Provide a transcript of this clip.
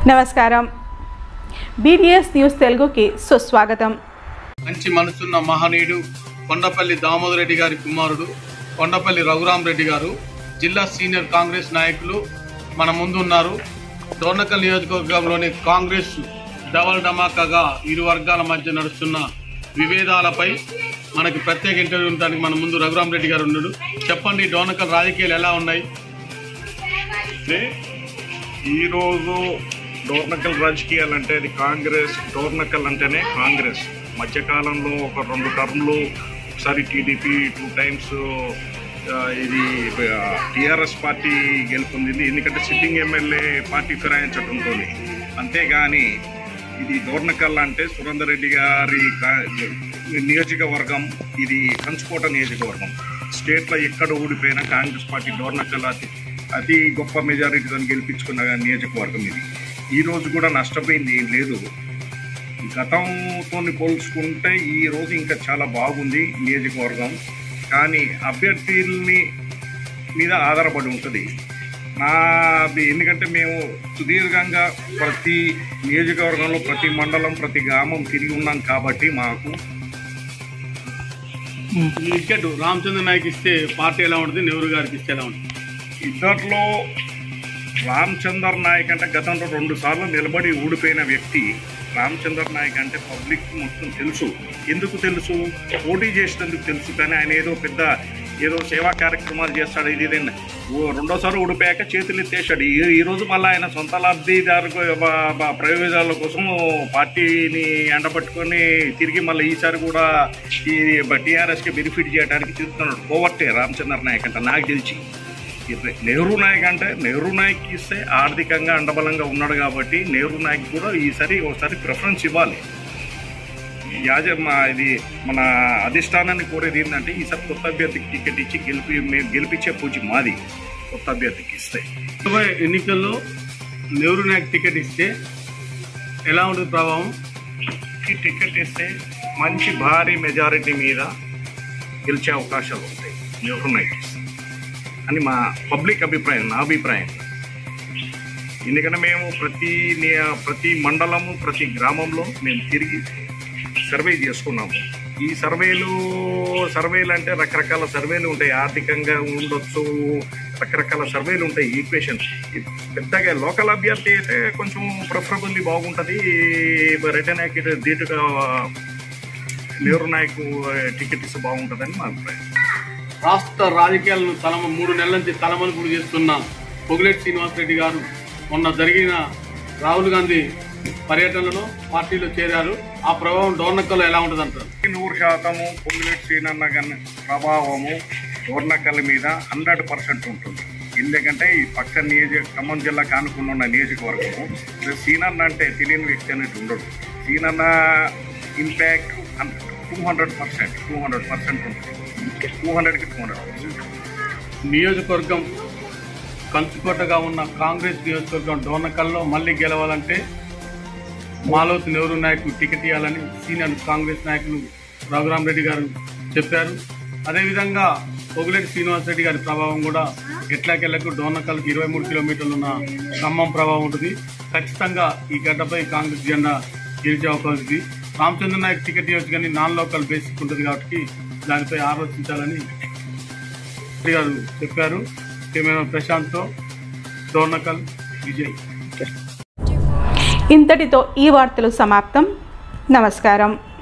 నమస్కారం BDS news తెలుగుకి సుస్వాగతం మంచి మనసున్న మహనీయుడు కొండపల్లి దామోదర్ రెడ్డి గారి కుమారుడు కొండపల్లి రఘురామ్ రెడ్డి గారు జిల్లా సీనియర్ కాంగ్రెస్ నాయకులు మన ముందు ఉన్నారు డోర్నకల్ నియోజకవర్గంలోని కాంగ్రెస్ డబల్ ధమాకాగా ఇరు వర్గాల మధ్య నడుస్తున్న విభేదాలపై మనకి ప్రత్యేక ఇంటర్వ్యూ ఉండడానికి మన ముందు రఘురామ్ రెడ్డి గారు ఉన్నాడు చెప్పండి డోర్నకల్ రాజకీయాలు ఎలా ఉన్నాయి అంటే ఈరోజు డోర్నకల్ రాజకీయాలు అంటే అది కాంగ్రెస్ డోర్నకల్ అంటేనే కాంగ్రెస్ మధ్యకాలంలో ఒక రెండు టర్మ్లు ఒకసారి టీడీపీ టూ టైమ్స్ ఇది టీఆర్ఎస్ పార్టీ గెలుపొందింది ఎందుకంటే సిట్టింగ్ ఎమ్మెల్యే పార్టీ ఫిరాయించడంతో అంతేగాని ఇది డోర్నకల్ అంటే సురేందర్ రెడ్డి గారి కా- నియోజకవర్గం ఇది కంచుకోట నియోజకవర్గం స్టేట్లో ఎక్కడ ఊడిపోయినా కాంగ్రెస్ పార్టీ డోర్నకల్ అతి అతి గొప్ప మెజారిటీతో గెలిపించుకున్న నియోజకవర్గం ఇది ఈ రోజు కూడా నష్టపోయింది ఏం లేదు గతంతో పోల్చుకుంటే ఈ రోజు ఇంకా చాలా బాగుంది నియోజకవర్గం కానీ అభ్యర్థుల్ని మీద ఆధారపడి ఉంటుంది నా అది ఎందుకంటే మేము సుదీర్ఘంగా ప్రతి నియోజకవర్గంలో ప్రతి మండలం ప్రతి గ్రామం తిరిగి ఉన్నాం కాబట్టి మాకు ఈ టికెట్ రామచంద్ర నాయక్ ఇస్తే పార్టీ ఎలా ఉంటుంది నెహ్రూ గారికి ఇస్తే ఎలా ఉంటుంది ఇద్దట్లో రామచందర్ నాయక్ అంటే గతంలో రెండు సార్లు నిలబడి ఊడిపోయిన వ్యక్తి రామచందర్ నాయక్ అంటే పబ్లిక్ మొత్తం తెలుసు ఎందుకు తెలుసు పోటీ చేసినందుకు తెలుసు కానీ ఆయన ఏదో పెద్ద ఏదో సేవా కార్యక్రమాలు చేస్తాడు ఇది ఇది అని. ఓ రెండోసారి ఊడిపోయాక చేతులు ఎత్తేసాడు ఈ ఈ రోజు మళ్ళీ ఆయన సొంత లబ్ధిదారు ప్రయోజనాల కోసం పార్టీని ఎండబట్టుకొని తిరిగి మళ్ళీ ఈసారి కూడా ఈ టీఆర్ఎస్కి బెనిఫిట్ చేయడానికి చూస్తున్నాడు పోవర్టే రామచంద్ర నాయక్ అంటే నాకు తెలిసి ఇది నెహ్రూ నాయక్ అంటే నెహ్రూ నాయక్ ఇస్తే ఆర్థికంగా అండబలంగా ఉన్నాడు కాబట్టి నెహ్రూ నాయక్ కూడా ఈసారి ఒకసారి ప్రిఫరెన్స్ ఇవ్వాలి యాజ మా ఇది మన అధిష్టానాన్ని కోరేది ఏంటంటే ఈసారి కొత్త అభ్యర్థికి టికెట్ ఇచ్చి గెలిపి మేము గెలిపించే పూజ మాది కొత్త అభ్యర్థికి ఇస్తే రాబోయే ఎన్నికల్లో నెహ్రూ నాయక్ టికెట్ ఇస్తే ఎలా ఉంటుంది ప్రభావం ఈ టికెట్ ఇస్తే మంచి భారీ మెజారిటీ మీద గెలిచే అవకాశాలు ఉంటాయి నెహ్రూ నాయక్ ఇస్తే అని మా పబ్లిక్ అభిప్రాయం నా అభిప్రాయం ఎందుకంటే మేము ప్రతి ని- ప్రతి మండలము ప్రతి గ్రామంలో మేము తిరిగి సర్వే చేసుకున్నాము ఈ సర్వేలు సర్వేలు అంటే రకరకాల సర్వేలు ఉంటాయి ఆర్థికంగా ఉండొచ్చు రకరకాల సర్వేలు ఉంటాయి ఈక్వేషన్ పెద్దగా లోకల్ అభ్యర్థి అయితే కొంచెం ప్రిఫరబుల్లీ బాగుంటుంది రెడ్డి నాయక్ ధీటుగా నెహ్రూ నాయక్ టికెట్ ఇస్తే బాగుంటుందని మా అభిప్రాయం రాష్ట్ర రాజకీయాలను తలమ మూడు నెలల నుంచి తలమలుపులు చేస్తున్న పొగిలేటి శ్రీనివాసరెడ్డి గారు మొన్న జరిగిన రాహుల్ గాంధీ పర్యటనలో పార్టీలో చేరారు ఆ ప్రభావం డోర్నక్కలో ఎలా ఉంటుంది అంటారు నూరు శాతము పొంగులేటి శ్రీనన్న గారి ప్రభావము డోర్నకల్ మీద హండ్రెడ్ పర్సెంట్ ఉంటుంది ఎందుకంటే ఈ పక్క నియోజక ఖమ్మం జిల్లా కానుకుని ఉన్న నియోజకవర్గము సీనన్న అంటే తెలియని వ్యక్తి అనేది ఉండడు సీనన్న impact two hundred percent two hundred percent ఉంటుంది టూ హండ్రెడ్కి టూ హండ్రెడ్ పర్సెంట్ నియోజకవర్గం కంచుకోటగా ఉన్న కాంగ్రెస్ నియోజకవర్గం డోర్నకల్లో మళ్ళీ గెలవాలంటే మాలోతు నెహ్రూ నాయక్ టికెట్ ఇవ్వాలని సీనియర్ కాంగ్రెస్ నాయకులు రఘురామ్ రెడ్డి గారు చెప్పారు అదేవిధంగా పొగులేటి శ్రీనివాస్ రెడ్డి గారి ప్రభావం కూడా ఎట్లాకెళ్లకు డోర్నకల్కి ఇరవై మూడు కిలోమీటర్లు ఉన్న ఖమ్మం ప్రభావం ఉంటుంది ఖచ్చితంగా ఈ గడ్డపై కాంగ్రెస్ జెండా గెలిచే అవకాశం ఉంది రామచంద్ర నాయక్ టికెట్ ఇవ్వచ్చు కానీ నాన్ లోకల్ బేసిక్ ఉంటుంది కాబట్టి దానిపై ఆలోచించాలని రెడ్డి గారు చెప్పారు కెమెరా ప్రశాంత్తో డోర్నకల్ విజయ్ ఇంతటితో ఈ వార్తలు సమాప్తం నమస్కారం